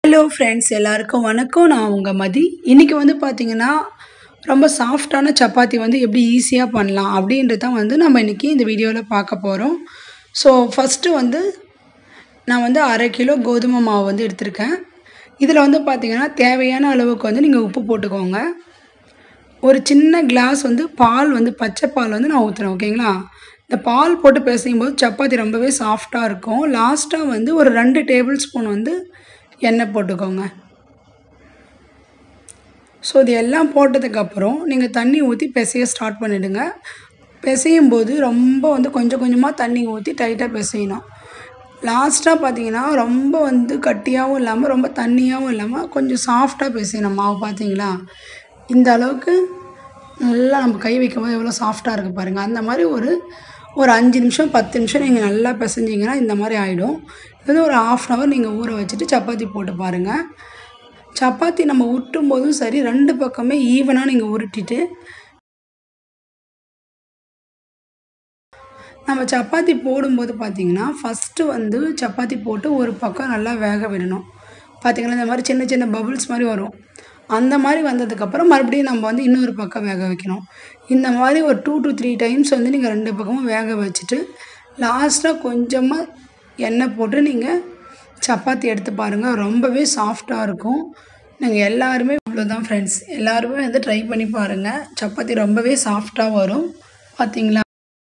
hello friends எல்லாருக்கும் வணக்கம் நான் உங்கள் மதி இன்றைக்கி வந்து பார்த்திங்கன்னா ரொம்ப சாஃப்டான சப்பாத்தி வந்து எப்படி ஈஸியாக பண்ணலாம் அப்படின்றது தான் வந்து நம்ம இன்றைக்கி இந்த வீடியோவில் பார்க்க போகிறோம் ஸோ ஃபஸ்ட்டு வந்து நான் வந்து அரை கிலோ கோதுமை மாவு வந்து எடுத்திருக்கேன் இதில் வந்து பார்த்திங்கன்னா தேவையான அளவுக்கு வந்து நீங்கள் உப்பு போட்டுக்கோங்க ஒரு சின்ன கிளாஸ் வந்து பால் வந்து பச்சை பால் வந்து நான் ஊற்றுறேன் ஓகேங்களா இந்த பால் போட்டு பிசையும் போது சப்பாத்தி ரொம்பவே சாஃப்டாக இருக்கும் லாஸ்ட்டாக வந்து ஒரு ரெண்டு டேபிள் ஸ்பூன் வந்து எண்ணெய் போட்டுக்கோங்க ஸோ இது எல்லாம் போட்டதுக்கப்புறம் நீங்கள் தண்ணி ஊற்றி பிசைய ஸ்டார்ட் பண்ணிவிடுங்க பிசையும் போது ரொம்ப வந்து கொஞ்சம் கொஞ்சமாக தண்ணி ஊற்றி டைட்டாக பிசையணும் லாஸ்ட்டாக பார்த்தீங்கன்னா ரொம்ப வந்து கட்டியாகவும் இல்லாமல் ரொம்ப தண்ணியாகவும் இல்லாமல் கொஞ்சம் சாஃப்டாக பிசையணும் மாவு பார்த்தீங்களா இந்த அளவுக்கு நல்லா நம்ம கை வைக்கும்போது எவ்வளோ சாஃப்டாக இருக்குது பாருங்கள் அந்த மாதிரி ஒரு ஒரு அஞ்சு நிமிஷம் பத்து நிமிஷம் நீங்கள் நல்லா பிசைஞ்சிங்கன்னா இந்த மாதிரி ஆகிடும் இது வந்து ஒரு ஆஃப் அன் ஹவர் நீங்கள் ஊற வச்சுட்டு சப்பாத்தி போட்டு பாருங்கள் சப்பாத்தி நம்ம உருட்டும் போதும் சரி ரெண்டு பக்கமே ஈவனாக நீங்கள் உருட்டிட்டு நம்ம சப்பாத்தி போடும்போது பார்த்தீங்கன்னா ஃபஸ்ட்டு வந்து சப்பாத்தி போட்டு ஒரு பக்கம் நல்லா வேக விடணும் பார்த்திங்கன்னா இந்த மாதிரி சின்ன சின்ன பபுள்ஸ் மாதிரி வரும் அந்த மாதிரி வந்ததுக்கப்புறம் மறுபடியும் நம்ம வந்து இன்னொரு பக்கம் வேக வைக்கணும் இந்த மாதிரி ஒரு டூ டு த்ரீ டைம்ஸ் வந்து நீங்கள் ரெண்டு பக்கமும் வேக வச்சுட்டு லாஸ்ட்டாக கொஞ்சமாக எண்ணெய் போட்டு நீங்கள் சப்பாத்தி எடுத்து பாருங்கள் ரொம்பவே சாஃப்டாக இருக்கும் நீங்கள் எல்லாருமே இவ்வளோதான் ஃப்ரெண்ட்ஸ் எல்லாருமே வந்து ட்ரை பண்ணி பாருங்கள் சப்பாத்தி ரொம்பவே சாஃப்டாக வரும் பார்த்தீங்களா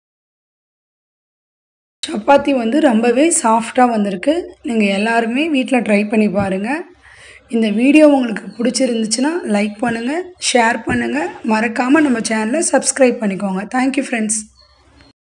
சப்பாத்தி வந்து ரொம்பவே சாஃப்டாக வந்திருக்கு நீங்கள் எல்லாருமே வீட்டில் ட்ரை பண்ணி பாருங்கள் இந்த வீடியோ உங்களுக்கு பிடிச்சிருந்துச்சுன்னா லைக் பண்ணுங்கள் ஷேர் பண்ணுங்கள் மறக்காமல் நம்ம சேனலை சப்ஸ்கிரைப் பண்ணிக்கோங்க தேங்க்யூ ஃப்ரெண்ட்ஸ்